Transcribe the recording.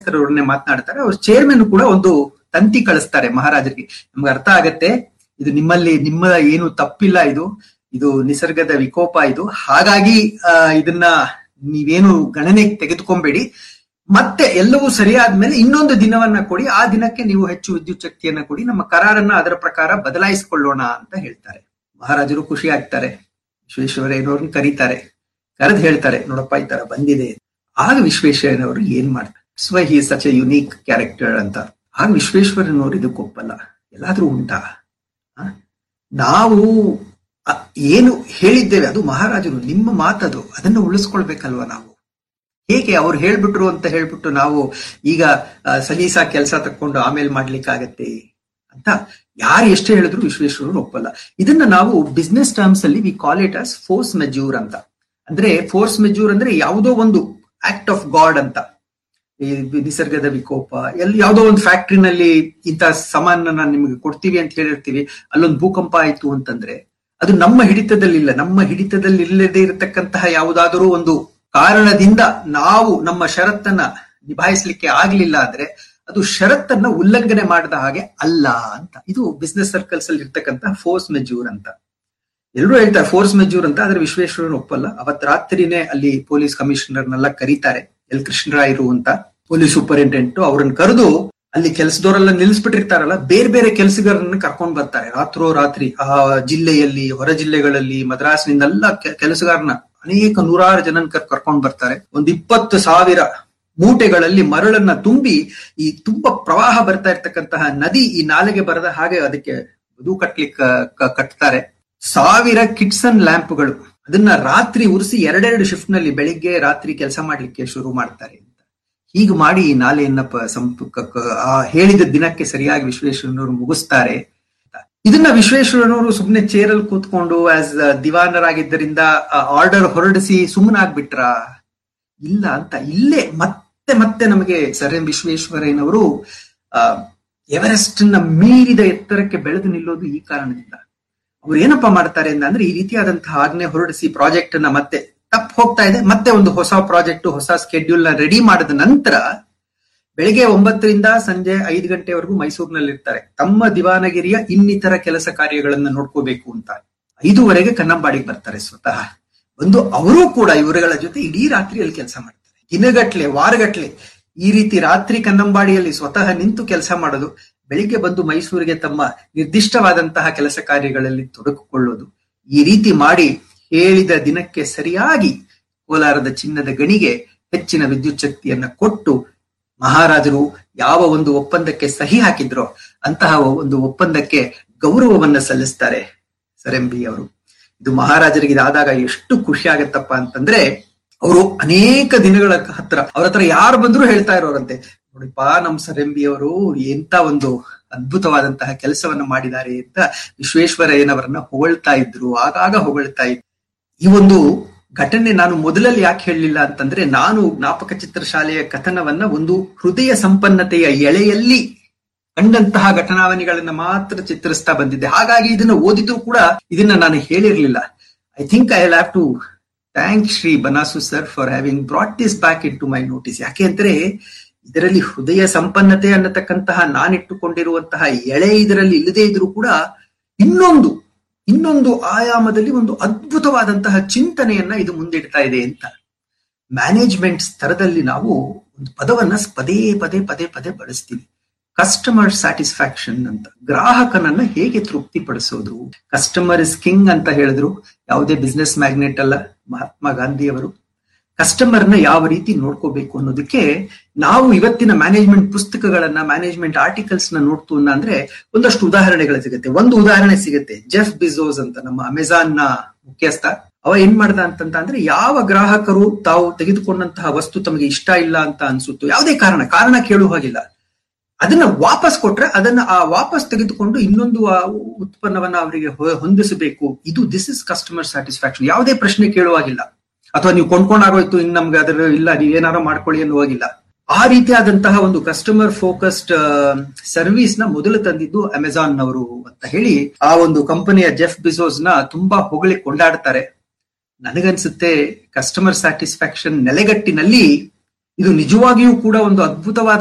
ಅವ್ರನ್ನೇ ಮಾತನಾಡ್ತಾರೆ ಅವ್ರ ಚೇರ್ಮನ್ ಕೂಡ ಒಂದು ತಂತಿ ಕಳಿಸ್ತಾರೆ ಮಹಾರಾಜರಿಗೆ ನಮ್ಗೆ ಅರ್ಥ ಆಗತ್ತೆ ಇದು ನಿಮ್ಮಲ್ಲಿ ನಿಮ್ಮ ಏನು ತಪ್ಪಿಲ್ಲ ಇದು ಇದು ನಿಸರ್ಗದ ವಿಕೋಪ ಇದು ಹಾಗಾಗಿ ಆ, ಇದನ್ನ ನೀವೇನು ಗಣನೆಗೆ ತೆಗೆದುಕೊಂಬೇಡಿ ಮತ್ತೆ ಎಲ್ಲವೂ ಸರಿಯಾದ್ಮೇಲೆ ಇನ್ನೊಂದು ದಿನವನ್ನ ಕೊಡಿ ಆ ದಿನಕ್ಕೆ ನೀವು ಹೆಚ್ಚು ವಿದ್ಯುತ್ ಶಕ್ತಿಯನ್ನ ಕೊಡಿ ನಮ್ಮ ಕರಾರನ್ನ ಅದರ ಪ್ರಕಾರ ಬದಲಾಯಿಸಿಕೊಳ್ಳೋಣ ಅಂತ ಹೇಳ್ತಾರೆ ಮಹಾರಾಜರು ಖುಷಿ ಆಗ್ತಾರೆ ವಿಶ್ವೇಶ್ವರಯ್ಯನವ್ರನ್ನ ಕರೀತಾರೆ ಕರೆದು ಹೇಳ್ತಾರೆ ನೋಡಪ್ಪ ಈ ತರ ಬಂದಿದೆ ಆಗ ವಿಶ್ವೇಶ್ವರಯ್ಯನವರು ಏನ್ ಮಾಡ್ತಾರೆ so he such a unique character ಅಂತ ಆಗ ವಿಶ್ವೇಶ್ವರಯ್ಯನವರು ಇದಕ್ಕೆ ಒಪ್ಪಲ್ಲ ಎಲ್ಲಾದ್ರೂ ಉಂಟಾ ಆ? ನಾವು ಅ- ಏನು ಹೇಳಿದ್ದೇವೆ ಅದು ಮಹಾರಾಜರು ನಿಮ್ಮ ಮಾತದು ಅದನ್ನ ಉಳಿಸ್ಕೊಳ್ಬೇಕಲ್ವಾ ನಾವು ಹೇಗೆ ಅವ್ರು ಹೇಳ್ಬಿಟ್ರು ಅಂತ ಹೇಳ್ಬಿಟ್ಟು ನಾವು ಈಗ ಆ, ಸಲೀಸಾ ಕೆಲಸ ತಕ್ಕೊಂಡು ಆಮೇಲೆ ಮಾಡ್ಲಿಕ್ಕಾಗತ್ತೆ ಅಂತ ಯಾರು ಎಷ್ಟೇ ಹೇಳಿದ್ರು ವಿಶ್ವೇಶ್ವರರು ಒಪ್ಪಲ್ಲ ಇದನ್ನ ನಾವು ಬಿಸ್ನೆಸ್ ಟರ್ಮ್ಸ್ ಅಲ್ಲಿ we call it as force majeure ಅಂತ ಅಂದ್ರೆ ಫೋರ್ಸ್ ಮೆಜ್ಯೂರ್ ಅಂದ್ರೆ ಯಾವುದೋ ಒಂದು ಆಕ್ಟ್ ಆಫ್ ಗಾಡ್ ಅಂತ ಈ ನಿಸರ್ಗದ ವಿಕೋಪ ಎಲ್ಲಿ ಯಾವುದೋ ಒಂದು ಫ್ಯಾಕ್ಟ್ರಿನಲ್ಲಿ ಇಂಥ ಸಾಮಾನನ್ನ ನಿಮಗೆ ಕೊಡ್ತೀವಿ ಅಂತ ಹೇಳಿರ್ತೀವಿ ಅಲ್ಲೊಂದು ಭೂಕಂಪ ಆಯ್ತು ಅಂತಂದ್ರೆ ಅದು ನಮ್ಮ ಹಿಡಿತದಲ್ಲಿಲ್ಲ ನಮ್ಮ ಹಿಡಿತದಲ್ಲಿ ಇಲ್ಲದೆ ಇರತಕ್ಕಂತಹ ಯಾವುದಾದರೂ ಒಂದು ಕಾರಣದಿಂದ ನಾವು ನಮ್ಮ ಷರತ್ತನ್ನ ನಿಭಾಯಿಸಲಿಕ್ಕೆ ಆಗ್ಲಿಲ್ಲ ಅಂದ್ರೆ ಅದು ಷರತ್ತನ್ನ ಉಲ್ಲಂಘನೆ ಮಾಡಿದ ಹಾಗೆ ಅಲ್ಲ ಅಂತ ಇದು ಬಿಸ್ನೆಸ್ ಸರ್ಕಲ್ಸ್ ಅಲ್ಲಿ ಇರ್ತಕ್ಕಂತಹ ಫೋರ್ಸ್ ಮೆಜ್ಯೂರ್ ಅಂತ ಎಲ್ಲರೂ ಹೇಳ್ತಾರೆ ಫೋರ್ಸ್ ಮೆಜ್ಯೂರ್ ಅಂತ ಆದ್ರೆ ವಿಶ್ವೇಶ್ವರನ್ ಒಪ್ಪಲ್ಲ ಅವತ್ ರಾತ್ರಿನೇ ಅಲ್ಲಿ ಪೊಲೀಸ್ ಕಮಿಷನರ್ನೆಲ್ಲ ಕರೀತಾರೆ ಎಲ್ ಕೃಷ್ಣರಾಯರು ಅಂತ ಪೊಲೀಸ್ ಸೂಪರಿಂಟೆಂಡೆಂಟ್ ಅವ್ರನ್ನ ಕರೆದು ಅಲ್ಲಿ ಕೆಲಸದವರೆಲ್ಲ ನಿಲ್ಲಿಸ್ಬಿಟ್ಟಿರ್ತಾರಲ್ಲ ಬೇರೆ ಬೇರೆ ಕೆಲಸಗಾರರನ್ನ ಕರ್ಕೊಂಡ್ ಬರ್ತಾರೆ ರಾತ್ರೋ ರಾತ್ರಿ ಆ ಜಿಲ್ಲೆಯಲ್ಲಿ ಹೊರ ಜಿಲ್ಲೆಗಳಲ್ಲಿ ಮದ್ರಾಸ್ನಿಂದೆಲ್ಲ ಕೆ- ಕೆಲಸಗಾರನ ಅನೇಕ ನೂರಾರು ಜನ ಕರ್ಕೊಂಡ್ ಬರ್ತಾರೆ ಒಂದ್ ಇಪ್ಪತ್ತು ಸಾವಿರ ಮೂಟೆಗಳಲ್ಲಿ ಮರಳನ್ನ ತುಂಬಿ ಈ ತುಂಬಾ ಪ್ರವಾಹ ಬರ್ತಾ ಇರ್ತಕ್ಕಂತಹ ನದಿ ಈ ನಾಲೆಗೆ ಬರದ ಹಾಗೆ ಅದಕ್ಕೆ ಇದು ಕಟ್ಲಿಕ್ಕೆ ಕ- ಕಟ್ತಾರೆ ಸಾವಿರ ಕಿಟ್ಸನ್ ಲ್ಯಾಂಪ್ಗಳು ಅದನ್ನ ರಾತ್ರಿ ಉರಿಸಿ ಎರಡೆರಡು ಶಿಫ್ಟ್ ನಲ್ಲಿ ಬೆಳಿಗ್ಗೆ ರಾತ್ರಿ ಕೆಲಸ ಮಾಡ್ಲಿಕ್ಕೆ ಶುರು ಮಾಡ್ತಾರೆ ಅಂತ ಹೀಗೆ ಮಾಡಿ ಈ ನಾಲೆಯನ್ನ ಪ- ಸಂಪರ್ಕ ಕ- ಆ ಹೇಳಿದ ದಿನಕ್ಕೆ ಸರಿಯಾಗಿ ವಿಶ್ವೇಶ್ವರನವರು ಮುಗಿಸ್ತಾರೆ ಇದನ್ನ ವಿಶ್ವೇಶ್ವರನವರು ಸುಮ್ಮನೆ ಚೇರಲ್ಲಿ ಕೂತ್ಕೊಂಡು ಆಸ್ ದಿವಾನರಾಗಿದ್ದರಿಂದ ಆರ್ಡರ್ ಹೊರಡಿಸಿ ಸುಮ್ಮನಾಗ್ಬಿಟ್ರ ಇಲ್ಲ ಅಂತ ಇಲ್ಲೇ ಮತ್ತೆ ಮತ್ತೆ ನಮಗೆ ಸರ್ ಎಂ ವಿಶ್ವೇಶ್ವರಯ್ಯನವರು ಆ ಎವರೆಸ್ಟ್ ನ ಮೀರಿದ ಎತ್ತರಕ್ಕೆ ಬೆಳೆದು ನಿಲ್ಲೋದು ಈ ಕಾರಣದಿಂದ ಅವ್ರು ಏನಪ್ಪಾ ಮಾಡ್ತಾರೆ ಅಂದ್ರೆ ಈ ರೀತಿಯಾದಂತಹ ಆಜ್ಞೆ ಹೊರಡಿಸಿ ಪ್ರಾಜೆಕ್ಟ್ ನ ಮತ್ತೆ ತಪ್ಪು ಹೋಗ್ತಾ ಇದೆ ಮತ್ತೆ ಒಂದು ಹೊಸ ಪ್ರಾಜೆಕ್ಟ್ ಹೊಸ ಸ್ಕೆಡ್ಯೂಲ್ ನ ರೆಡಿ ಮಾಡಿದ ನಂತರ ಬೆಳಿಗ್ಗೆ ಒಂಬತ್ತರಿಂದ ಸಂಜೆ ಐದು ಗಂಟೆವರೆಗೂ ಮೈಸೂರಿನಲ್ಲಿ ಇರ್ತಾರೆ ತಮ್ಮ ದಿವಾನಗಿರಿಯ ಇನ್ನಿತರ ಕೆಲಸ ಕಾರ್ಯಗಳನ್ನ ನೋಡ್ಕೋಬೇಕು ಅಂತ ಐದೂವರೆಗೆ ಕನ್ನಂಬಾಡಿಗೆ ಬರ್ತಾರೆ ಸ್ವತಃ ಒಂದು ಅವರೂ ಕೂಡ ಇವರುಗಳ ಜೊತೆ ಇಡೀ ರಾತ್ರಿಯಲ್ಲಿ ಕೆಲಸ ಮಾಡ್ತಾರೆ ದಿನಗಟ್ಲೆ ವಾರಗಟ್ಲೆ ಈ ರೀತಿ ರಾತ್ರಿ ಕನ್ನಂಬಾಡಿಯಲ್ಲಿ ಸ್ವತಃ ನಿಂತು ಕೆಲಸ ಮಾಡೋದು ಬೆಳಿಗ್ಗೆ ಬಂದು ಮೈಸೂರಿಗೆ ತಮ್ಮ ನಿರ್ದಿಷ್ಟವಾದಂತಹ ಕೆಲಸ ಕಾರ್ಯಗಳಲ್ಲಿ ತೊಡಗಿಕೊಳ್ಳೋದು ಈ ರೀತಿ ಮಾಡಿ ಹೇಳಿದ ದಿನಕ್ಕೆ ಸರಿಯಾಗಿ ಕೋಲಾರದ ಚಿನ್ನದ ಗಣಿಗೆ ಹೆಚ್ಚಿನ ವಿದ್ಯುತ್ ಶಕ್ತಿಯನ್ನ ಕೊಟ್ಟು ಮಹಾರಾಜರು ಯಾವ ಒಂದು ಒಪ್ಪಂದಕ್ಕೆ ಸಹಿ ಹಾಕಿದ್ರೋ ಅಂತಹ ಒಂದು ಒಪ್ಪಂದಕ್ಕೆ ಗೌರವವನ್ನ ಸಲ್ಲಿಸ್ತಾರೆ ಸರಂಬಿ ಅವರು ಇದು ಮಹಾರಾಜರಿಗೆ ಇದಾದಾಗ ಎಷ್ಟು ಖುಷಿ ಆಗತ್ತಪ್ಪ ಅಂತಂದ್ರೆ ಅವರು ಅನೇಕ ದಿನಗಳ ಹತ್ರ ಅವ್ರ ಹತ್ರ ಯಾರು ಬಂದ್ರು ಹೇಳ್ತಾ ಇರೋರಂತೆ ನೋಡಿಪ್ಪ ನಮ್ ಸರಂಬಿ ಅವರು ಎಂತ ಒಂದು ಅದ್ಭುತವಾದಂತಹ ಕೆಲಸವನ್ನ ಮಾಡಿದ್ದಾರೆ ಅಂತ ವಿಶ್ವೇಶ್ವರಯ್ಯನವರನ್ನ ಹೊಗಳ್ತಾ ಇದ್ರು ಆಗಾಗ ಹೊಗಳ್ತಾ ಇದ್ರು ಈ ಒಂದು ಘಟನೆ ನಾನು ಮೊದಲಲ್ಲಿ ಯಾಕೆ ಹೇಳಲಿಲ್ಲ ಅಂತಂದ್ರೆ ನಾನು ಜ್ಞಾಪಕ ಚಿತ್ರಶಾಲೆಯ ಕಥನವನ್ನ ಒಂದು ಹೃದಯ ಸಂಪನ್ನತೆಯ ಎಳೆಯಲ್ಲಿ ಕಂಡಂತಹ ಘಟನಾವಣಿಗಳನ್ನ ಮಾತ್ರ ಚಿತ್ರಿಸ್ತಾ ಬಂದಿದ್ದೆ ಹಾಗಾಗಿ ಇದನ್ನ ಓದಿದ್ರು ಕೂಡ ಇದನ್ನ ನಾನು ಹೇಳಿರ್ಲಿಲ್ಲ I think I have to thank Shri Banasu sir for having brought this back into my notice ಯಾಕೆ ಅಂದ್ರೆ ಇದರಲ್ಲಿ ಹೃದಯ ಸಂಪನ್ನತೆ ಅನ್ನತಕ್ಕಂತಹ ನಾನಿಟ್ಟುಕೊಂಡಿರುವಂತಹ ಎಳೆ ಇದರಲ್ಲಿ ಇಲ್ಲದೇ ಇದ್ರೂ ಕೂಡ ಇನ್ನೊಂದು ಇನ್ನೊಂದು ಆಯಾಮದಲ್ಲಿ ಒಂದು ಅದ್ಭುತವಾದಂತಹ ಚಿಂತನೆಯನ್ನ ಇದು ಮುಂದಿಡ್ತಾ ಇದೆ ಅಂತ ಮ್ಯಾನೇಜ್ಮೆಂಟ್ ಸ್ತರದಲ್ಲಿ ನಾವು ಒಂದು ಪದವನ್ನ ಪದೇ ಪದೇ ಪದೇ ಪದೇ ಬಳಸ್ತೀವಿ ಕಸ್ಟಮರ್ ಸ್ಯಾಟಿಸ್ಫ್ಯಾಕ್ಷನ್ ಅಂತ ಗ್ರಾಹಕನನ್ನ ಹೇಗೆ ತೃಪ್ತಿಪಡಿಸೋದು ಕಸ್ಟಮರ್ ಇಸ್ ಕಿಂಗ್ ಅಂತ ಹೇಳಿದ್ರು ಯಾವುದೇ ಬಿಸ್ನೆಸ್ ಮ್ಯಾಗ್ನೆಟ್ ಅಲ್ಲ ಮಹಾತ್ಮ ಗಾಂಧಿಯವರು ಕಸ್ಟಮರ್ನ ಯಾವ ರೀತಿ ನೋಡ್ಕೋಬೇಕು ಅನ್ನೋದಕ್ಕೆ ನಾವು ಇವತ್ತಿನ ಮ್ಯಾನೇಜ್ಮೆಂಟ್ ಪುಸ್ತಕಗಳನ್ನ ಮ್ಯಾನೇಜ್ಮೆಂಟ್ ಆರ್ಟಿಕಲ್ಸ್ ನ ನೋಡ್ತು ಅಂದ್ರೆ ಒಂದಷ್ಟು ಉದಾಹರಣೆಗಳು ಸಿಗುತ್ತೆ ಒಂದು ಉದಾಹರಣೆ ಸಿಗುತ್ತೆ ಜೆಫ್ ಬಿಜೋಸ್ ಅಂತ ನಮ್ಮ ಅಮೆಜಾನ್ ನ ಮುಖ್ಯಸ್ಥ ಅವ ಏನ್ ಮಾಡ್ದ ಅಂತಂತ ಅಂದ್ರೆ ಯಾವ ಗ್ರಾಹಕರು ತಾವು ತೆಗೆದುಕೊಂಡಂತಹ ವಸ್ತು ತಮಗೆ ಇಷ್ಟ ಇಲ್ಲ ಅಂತ ಅನ್ಸುತ್ತೋ ಯಾವುದೇ ಕಾರಣ ಕಾರಣ ಕೇಳುವ ಹಾಗಿಲ್ಲ ಅದನ್ನ ವಾಪಸ್ ಕೊಟ್ರೆ ಅದನ್ನ ಆ ವಾಪಸ್ ತೆಗೆದುಕೊಂಡು ಇನ್ನೊಂದು ಆ ಉತ್ಪನ್ನವನ್ನ ಅವರಿಗೆ ಹೊಂದಿಸಬೇಕು ಇದು ದಿಸ್ ಇಸ್ ಕಸ್ಟಮರ್ ಸ್ಯಾಟಿಸ್ಫ್ಯಾಕ್ಷನ್ ಯಾವುದೇ ಪ್ರಶ್ನೆ ಕೇಳುವಾಗಿಲ್ಲ ಅಥವಾ ನೀವು ಕೊಂಡ್ಕೊಂಡಾಗೋಯ್ತು ಇನ್ ನಮ್ಗೆ ಅದರ ಇಲ್ಲ ನೀವೇನಾರು ಮಾಡ್ಕೊಳ್ಳಿ ಅನ್ನುವಾಗಿಲ್ಲ ಆ ರೀತಿಯಾದಂತಹ ಒಂದು ಕಸ್ಟಮರ್ ಫೋಕಸ್ಡ್ ಸರ್ವಿಸ್ ನ ಮೊದಲು ತಂದಿದ್ದು ಅಮೆಜಾನ್ ನವರು ಅಂತ ಹೇಳಿ ಆ ಒಂದು ಕಂಪನಿಯ ಜೆಫ್ ಬಿಸೋಸ್ ನ ತುಂಬಾ ಹೊಗಳಿ ಕೊಂಡಾಡ್ತಾರೆ ನನಗನ್ಸುತ್ತೆ ಕಸ್ಟಮರ್ ಸ್ಯಾಟಿಸ್ಫ್ಯಾಕ್ಷನ್ ನೆಲೆಗಟ್ಟಿನಲ್ಲಿ ಇದು ನಿಜವಾಗಿಯೂ ಕೂಡ ಒಂದು ಅದ್ಭುತವಾದ